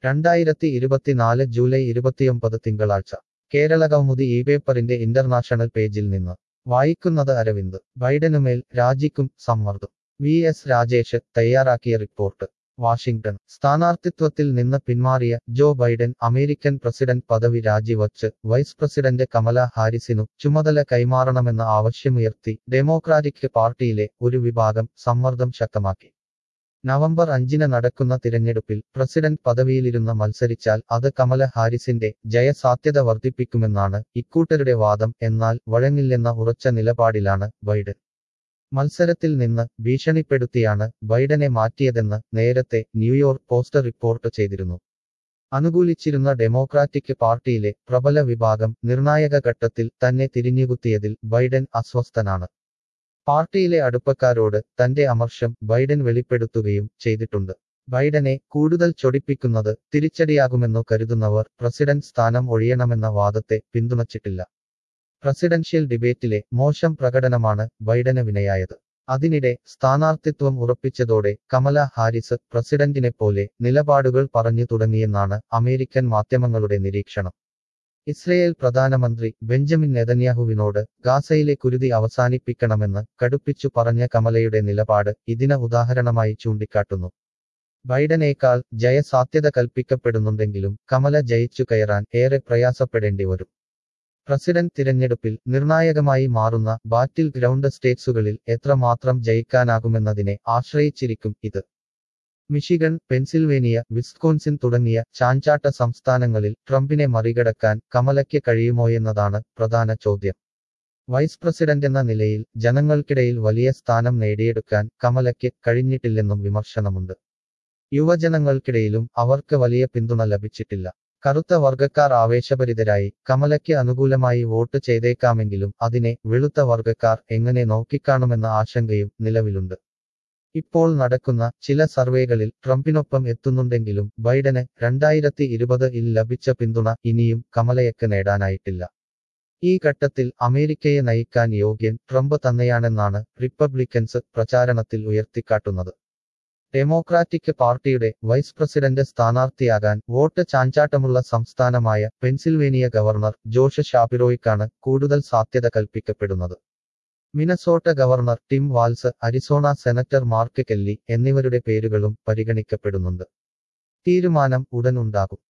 രണ്ടായിരത്തി ഇരുപത്തിനാല് ജൂലൈ ഇരുപത്തിയൊമ്പത് തിങ്കളാഴ്ച കേരള കൗമുദി ഈ പേപ്പറിന്റെ ഇന്റർനാഷണൽ പേജിൽ നിന്ന് വായിക്കുന്നത് അരവിന്ദ് ബൈഡനുമേൽ രാജിക്കും സമ്മർദ്ദം വി എസ് രാജേഷ് തയ്യാറാക്കിയ റിപ്പോർട്ട് വാഷിംഗ്ടൺ സ്ഥാനാർത്ഥിത്വത്തിൽ നിന്ന് പിന്മാറിയ ജോ ബൈഡൻ അമേരിക്കൻ പ്രസിഡന്റ് പദവി രാജിവച്ച് വൈസ് പ്രസിഡന്റ് കമല ഹാരിസിനു ചുമതല കൈമാറണമെന്ന ആവശ്യമുയർത്തി ഡെമോക്രാറ്റിക് പാർട്ടിയിലെ ഒരു വിഭാഗം സമ്മർദ്ദം ശക്തമാക്കി നവംബർ അഞ്ചിന് നടക്കുന്ന തിരഞ്ഞെടുപ്പിൽ പ്രസിഡന്റ് പദവിയിലിരുന്ന് മത്സരിച്ചാൽ അത് കമല ഹാരിസിന്റെ ജയസാധ്യത വർദ്ധിപ്പിക്കുമെന്നാണ് ഇക്കൂട്ടരുടെ വാദം എന്നാൽ വഴങ്ങില്ലെന്ന ഉറച്ച നിലപാടിലാണ് ബൈഡൻ മത്സരത്തിൽ നിന്ന് ഭീഷണിപ്പെടുത്തിയാണ് ബൈഡനെ മാറ്റിയതെന്ന് നേരത്തെ ന്യൂയോർക്ക് പോസ്റ്റ് റിപ്പോർട്ട് ചെയ്തിരുന്നു അനുകൂലിച്ചിരുന്ന ഡെമോക്രാറ്റിക് പാർട്ടിയിലെ പ്രബല വിഭാഗം നിർണായക ഘട്ടത്തിൽ തന്നെ തിരിഞ്ഞുകുത്തിയതിൽ ബൈഡൻ അസ്വസ്ഥനാണ് പാർട്ടിയിലെ അടുപ്പക്കാരോട് തന്റെ അമർഷം ബൈഡൻ വെളിപ്പെടുത്തുകയും ചെയ്തിട്ടുണ്ട് ബൈഡനെ കൂടുതൽ ചൊടിപ്പിക്കുന്നത് തിരിച്ചടിയാകുമെന്നു കരുതുന്നവർ പ്രസിഡന്റ് സ്ഥാനം ഒഴിയണമെന്ന വാദത്തെ പിന്തുണച്ചിട്ടില്ല പ്രസിഡൻഷ്യൽ ഡിബേറ്റിലെ മോശം പ്രകടനമാണ് ബൈഡന് വിനയായത് അതിനിടെ സ്ഥാനാർത്ഥിത്വം ഉറപ്പിച്ചതോടെ കമല ഹാരിസ് പ്രസിഡന്റിനെപ്പോലെ നിലപാടുകൾ പറഞ്ഞു തുടങ്ങിയെന്നാണ് അമേരിക്കൻ മാധ്യമങ്ങളുടെ നിരീക്ഷണം ഇസ്രയേൽ പ്രധാനമന്ത്രി ബെഞ്ചമിൻ നെതന്യാഹുവിനോട് ഗാസയിലെ കുരുതി അവസാനിപ്പിക്കണമെന്ന് കടുപ്പിച്ചു പറഞ്ഞ കമലയുടെ നിലപാട് ഇതിന് ഉദാഹരണമായി ചൂണ്ടിക്കാട്ടുന്നു ബൈഡനേക്കാൾ ജയസാധ്യത കൽപ്പിക്കപ്പെടുന്നുണ്ടെങ്കിലും കമല ജയിച്ചു കയറാൻ ഏറെ പ്രയാസപ്പെടേണ്ടി വരും പ്രസിഡന്റ് തിരഞ്ഞെടുപ്പിൽ നിർണായകമായി മാറുന്ന ബാറ്റിൽ ഗ്രൗണ്ട് സ്റ്റേറ്റ്സുകളിൽ എത്രമാത്രം ജയിക്കാനാകുമെന്നതിനെ ആശ്രയിച്ചിരിക്കും ഇത് മിഷിഗൺ പെൻസിൽവേനിയ വിസ്കോൺസിൻ തുടങ്ങിയ ചാഞ്ചാട്ട സംസ്ഥാനങ്ങളിൽ ട്രംപിനെ മറികടക്കാൻ കമലയ്ക്ക് കഴിയുമോയെന്നതാണ് പ്രധാന ചോദ്യം വൈസ് പ്രസിഡന്റ് എന്ന നിലയിൽ ജനങ്ങൾക്കിടയിൽ വലിയ സ്ഥാനം നേടിയെടുക്കാൻ കമലയ്ക്ക് കഴിഞ്ഞിട്ടില്ലെന്നും വിമർശനമുണ്ട് യുവജനങ്ങൾക്കിടയിലും അവർക്ക് വലിയ പിന്തുണ ലഭിച്ചിട്ടില്ല കറുത്ത വർഗക്കാർ ആവേശഭരിതരായി കമലയ്ക്ക് അനുകൂലമായി വോട്ട് ചെയ്തേക്കാമെങ്കിലും അതിനെ വെളുത്ത വർഗക്കാർ എങ്ങനെ നോക്കിക്കാണുമെന്ന ആശങ്കയും നിലവിലുണ്ട് ഇപ്പോൾ നടക്കുന്ന ചില സർവേകളിൽ ട്രംപിനൊപ്പം എത്തുന്നുണ്ടെങ്കിലും ബൈഡന് രണ്ടായിരത്തി ഇരുപത് ഇൽ ലഭിച്ച പിന്തുണ ഇനിയും കമലയ്ക്ക് നേടാനായിട്ടില്ല ഈ ഘട്ടത്തിൽ അമേരിക്കയെ നയിക്കാൻ യോഗ്യൻ ട്രംപ് തന്നെയാണെന്നാണ് റിപ്പബ്ലിക്കൻസ് പ്രചാരണത്തിൽ ഉയർത്തിക്കാട്ടുന്നത് ഡെമോക്രാറ്റിക് പാർട്ടിയുടെ വൈസ് പ്രസിഡന്റ് സ്ഥാനാർത്ഥിയാകാൻ വോട്ട് ചാഞ്ചാട്ടമുള്ള സംസ്ഥാനമായ പെൻസിൽവേനിയ ഗവർണർ ജോഷ് ഷാപിറോയ്ക്കാണ് കൂടുതൽ സാധ്യത കൽപ്പിക്കപ്പെടുന്നത് Minnesota governor Tim Walz Arizona senator Mark Kelly എന്നിവരുടെ പേരുകളും പരിഗണിക്കപ്പെടുന്നുണ്ട് തീരുമാനം ഉടൻ ഉണ്ടാകും